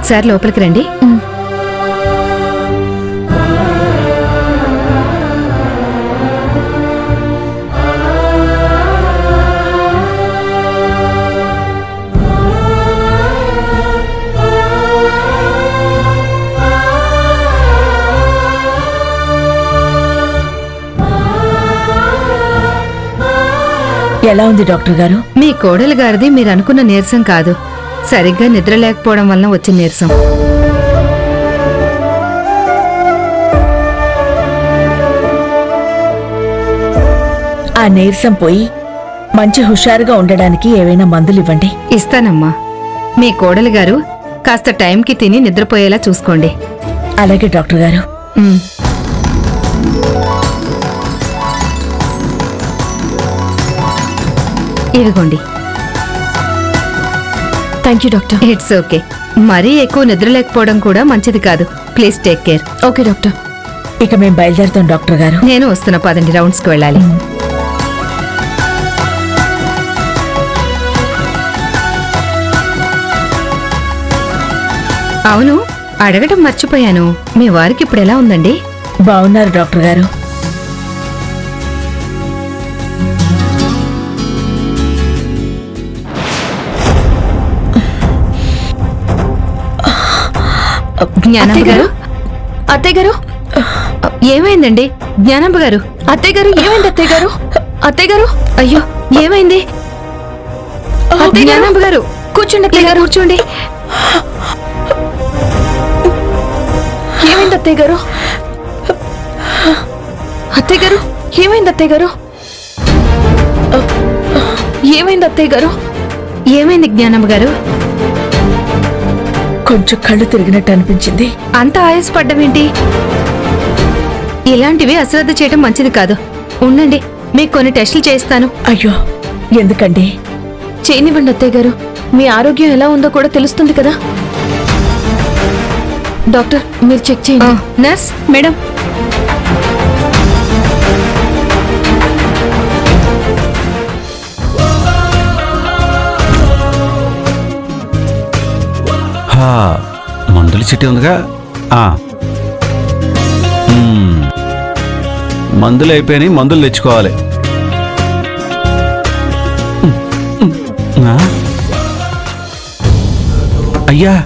ఒకసారి లోపలికి రండి ఎలా ఉంది డాక్టర్ గారు మీ కోడలు గారిది మీరు అనుకున్న నీరసం కాదు సరిగ్గా నిద్ర లేకపోవడం వలన వచ్చిన నీరసం ఆ నీరసం పోయి మంచి హుషారుగా ఉండడానికి ఏవైనా మందులు ఇవ్వండి ఇస్తానమ్మా మీ కోడలు గారు కాస్త టైంకి తిని నిద్రపోయేలా చూసుకోండి అలాగే డాక్టర్ గారు ఉమ్. ఇదిగోండి thank you doctor it's okay మరీ ఎక్కువ నిద్ర లేకపోవడం కూడా మంచిది కాదు please take care okay doctor ఇక మేము బయలుదేరుతాం డాక్టర్ గారు నేను వస్తున్నా పదండి రౌండ్స్కి వెళ్ళాలి అవును అడగటం మర్చిపోయాను మీ వారికి ఇప్పుడు ఎలా ఉందండి బాగున్నారు డాక్టర్ గారు జ్ఞానమ్మ అత్తయ్య గారు గారు అత్తయ్య గారు ఏమైందండి జ్ఞానమ్మ గారు అత్తయ్య గారు ఏమైంది అత్తయ్య గారు అత్తయ్య గారు అయ్యో ఏమైంది అత్తయ్య గారు జ్ఞానమ్మ గారు కూర్చోండి అత్తయ్య ఇలా గారు కూర్చోండి ఏమైంది అత్తయ్య గారు అత్తయ్య గారు ఏమైంది అత్తయ్య గారు ఏమైంది అత్తయ్య గారు ఏమైంది జ్ఞానమ్మ గారు కొంచెం కళ్ళు తిరిగినట్టు అనిపించింది అంత ఆయాసపడ్డమేంటి ఇలాంటివి అశ్రద్ధ చేయడం మంచిది కాదు ఉండండి మీకు కొన్ని టెస్టులు చేస్తాను అయ్యో ఎందుకండి చేయనివ్వండి అత్తయ్య గారు మీ ఆరోగ్యం ఎలా ఉందో కూడా తెలుస్తుంది కదా డాక్టర్ మీరు చెక్ ఆ, చేయండి నర్స్ మేడం హా, మందుల చిట్టి ఉందిగా ఆ. మ్మ్. మందులు అయిపోయినాయి మందులు తెచ్చుకోవాలి ఆ? అయ్యా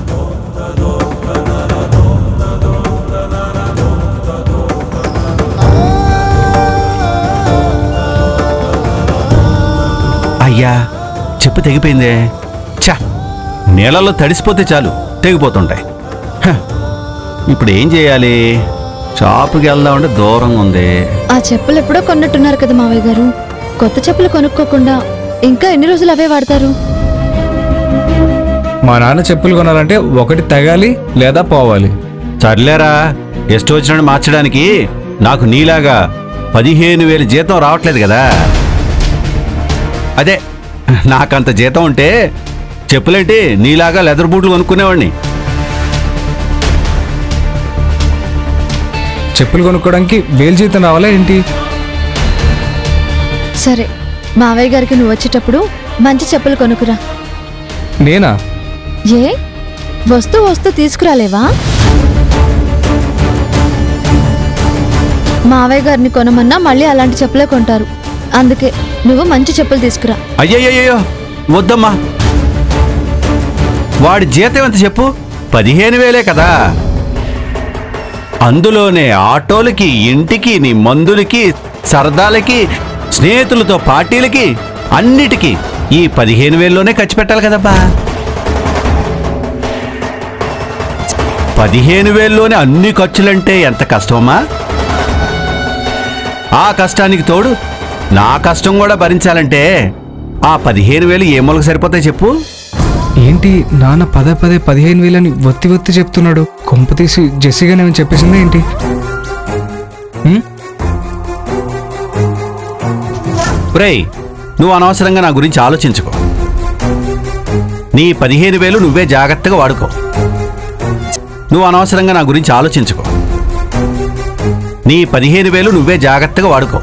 అయ్యా చెప్పు తెగిపోయిందే చా నీళ్ళలో తడిసిపోతే చాలు తెగిపోతుంటాయి హ, ఇప్పుడు ఏం చేయాలి షాపుకి వెళ్దామంటే దూరంగా ఉంది ఆ చెప్పులు ఎప్పుడో కొన్నట్టున్నారు కదా మావయ్య గారు కొత్త చెప్పులు కొనుక్కోకుండా ఇంకా ఎన్ని రోజులు అవే వాడతారు మా నాన్న చెప్పులు కొనాలంటే ఒకటి తగాలి లేదా పోవాలి సర్లేరా ఎస్ట్ వచ్చినట్టు మార్చడానికి నాకు నీలాగా పదిహేను వేలు జీతం రావట్లేదు కదా అదే నాకంత జీతం ఉంటే చెప్పులేంటి నీలాగా లెదర్ బూట్లు కొనుక్కునేవాడిని చెప్పులు కొనుక్కోవడానికి వేలు జీతం రావాలా ఏంటి సరే మావయ్య గారికి నువ్వు వచ్చేటప్పుడు మంచి చెప్పులు కొనుక్కురా నేనా ఏ వస్తూ వస్తూ తీసుకురాలేవా మావయ్య గారిని కొనమన్నా మళ్ళీ అలాంటి చెప్పులే కొంటారు అందుకే నువ్వు మంచి చెప్పులు తీసుకురా అయ్యయ్యో వద్దమ్మా వాడి జీతం ఎంత చెప్పు పదిహేను వేలే కదా అందులోనే ఆటోలకి ఇంటికి నీ మందులకి సరదాలకి స్నేహితులతో పార్టీలకి అన్నిటికీ ఈ పదిహేను వేల్లోనే ఖర్చు పెట్టాలి కదబ్బా పదిహేను వేల్లోనే అన్ని ఖర్చులంటే ఎంత కష్టమమ్మా ఆ కష్టానికి తోడు నా కష్టం కూడా భరించాలంటే ఆ పదిహేను వేలు ఏ మూలకు సరిపోతాయి చెప్పు ఏంటి నాన్న పదే పదే పదిహేను వేలని ఒత్తి ఒత్తి చెప్తున్నాడు కొంప తీసి జెస్సీగానే ఏమైనా చెప్పేసిందా ఏంటి ఉం? రేయ్ నువ్వు అనవసరంగా నా గురించి ఆలోచించుకో నీ పదిహేను వేలు నువ్వే జాగ్రత్తగా వాడుకో నువ్వు అనవసరంగా నా గురించి ఆలోచించుకో నీ పదిహేను వేలు నువ్వే జాగ్రత్తగా వాడుకో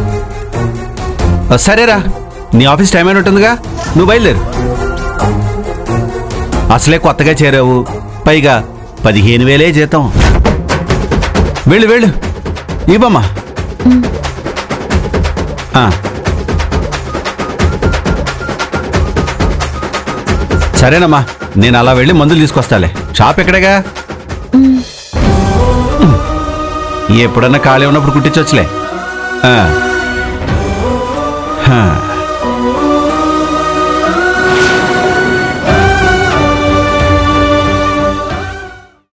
ఆ, సరేరా నీ ఆఫీస్ టైం అయిన ఉంటుందిగా నువ్వు బయలుదేరు అసలే కొత్తగా చేరావు పైగా పదిహేను వేలే జీతం వెళ్ళు వెళ్ళు ఇవ్వమ్మా ఆ. సరేనమ్మా నేను అలా వెళ్ళి మందులు తీసుకొస్తాలే షాప్ ఎక్కడగా ఎప్పుడన్నా ఖాళీ ఉన్నప్పుడు కుట్టించవచ్చులే ఆ. హా.